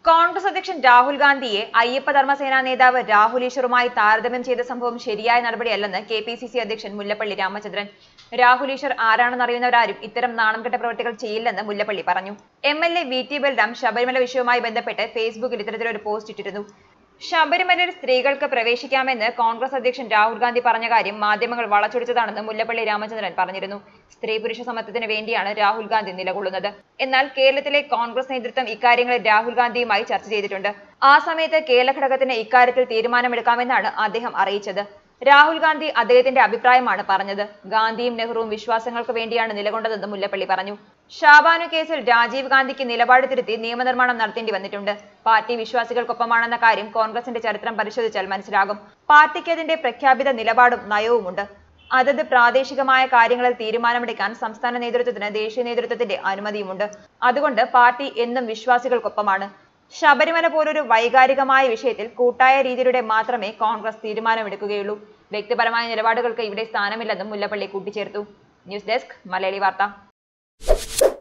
കോൺഗ്രസ് അധ്യക്ഷൻ രാഹുൽ ഗാന്ധിയെ അയ്യപ്പ ധർമ്മസേനാ നേതാവ് രാഹുൽ ഈശ്വറുമായി താരതമ്യം ചെയ്ത സംഭവം ശരിയായ നടപടിയല്ലെന്ന് കെ പി സി സി അധ്യക്ഷൻ മുല്ലപ്പള്ളി രാമചന്ദ്രൻ രാഹുൽ ഈശ്വർ ആരാണെന്ന് അറിയുന്നവരാരും ഇത്തരം നാണംകെട്ട പ്രവൃത്തികൾ ചെയ്യില്ലെന്ന് മുല്ലപ്പള്ളി പറഞ്ഞു M L A V T Balram Sabarimala വിഷയവുമായി ബന്ധപ്പെട്ട് ഫേസ്ബുക്കിൽ ഇത്തരത്തിലൊരു പോസ്റ്റ് ഇട്ടിരുന്നു ശബരിമലയിൽ സ്ത്രീകൾക്ക് പ്രവേശിക്കാമെന്ന് കോൺഗ്രസ് അധ്യക്ഷൻ രാഹുൽ ഗാന്ധി പറഞ്ഞ കാര്യം മാധ്യമങ്ങൾ വളച്ചൊടിച്ചതാണെന്ന് മുല്ലപ്പള്ളി രാമചന്ദ്രൻ പറഞ്ഞിരുന്നു സ്ത്രീ പുരുഷ സമത്വത്തിന് വേണ്ടിയാണ് രാഹുൽ ഗാന്ധി നിലകൊള്ളുന്നത് എന്നാൽ കേരളത്തിലെ കോൺഗ്രസ് നേതൃത്വം ഇക്കാര്യങ്ങളിൽ രാഹുൽ ഗാന്ധിയുമായി ചർച്ച ചെയ്തിട്ടുണ്ട് ആ സമയത്ത് കേരള ഘടകത്തിന് ഇക്കാര്യത്തിൽ തീരുമാനമെടുക്കാമെന്നാണ് അദ്ദേഹം അറിയിച്ചത് രാഹുൽ ഗാന്ധി അദ്ദേഹത്തിന്റെ അഭിപ്രായമാണ് പറഞ്ഞത് ഗാന്ധിയും നെഹ്റുവും വിശ്വാസങ്ങൾക്ക് വേണ്ടിയാണ് നിലകൊണ്ടതെന്ന് മുല്ലപ്പള്ളി പറഞ്ഞു ഷാബാനു കേസിൽ രാജീവ് ഗാന്ധിക്ക് നിലപാട് തിരുത്തി നിയമനിർമ്മാണം നടത്തേണ്ടി വന്നിട്ടുണ്ട് പാർട്ടി വിശ്വാസികൾക്കൊപ്പമാണെന്ന കാര്യം കോൺഗ്രസിന്റെ ചരിത്രം പരിശോധിച്ചാൽ മനസ്സിലാകും പാർട്ടിക്ക് അതിന്റെ പ്രഖ്യാപിത നിലപാടും നയവുമുണ്ട് അതത് പ്രാദേശികമായ കാര്യങ്ങളിൽ തീരുമാനമെടുക്കാൻ സംസ്ഥാന നേതൃത്വത്തിന് ദേശീയ നേതൃത്വത്തിന്റെ അനുമതിയുമുണ്ട് അതുകൊണ്ട് പാർട്ടി എന്നും വിശ്വാസികൾക്കൊപ്പമാണ് ശബരിമല പോലൊരു വൈകാരികമായ വിഷയത്തിൽ കൂട്ടായ രീതിയിലൂടെ മാത്രമേ കോൺഗ്രസ് തീരുമാനമെടുക്കുകയുള്ളൂ വ്യക്തിപരമായ നിലപാടുകൾക്ക് ഇവിടെ സ്ഥാനമില്ലെന്നും മുല്ലപ്പള്ളി കൂട്ടിച്ചേർത്തു ന്യൂസ് ഡെസ്ക് മലയാളി വാർത്ത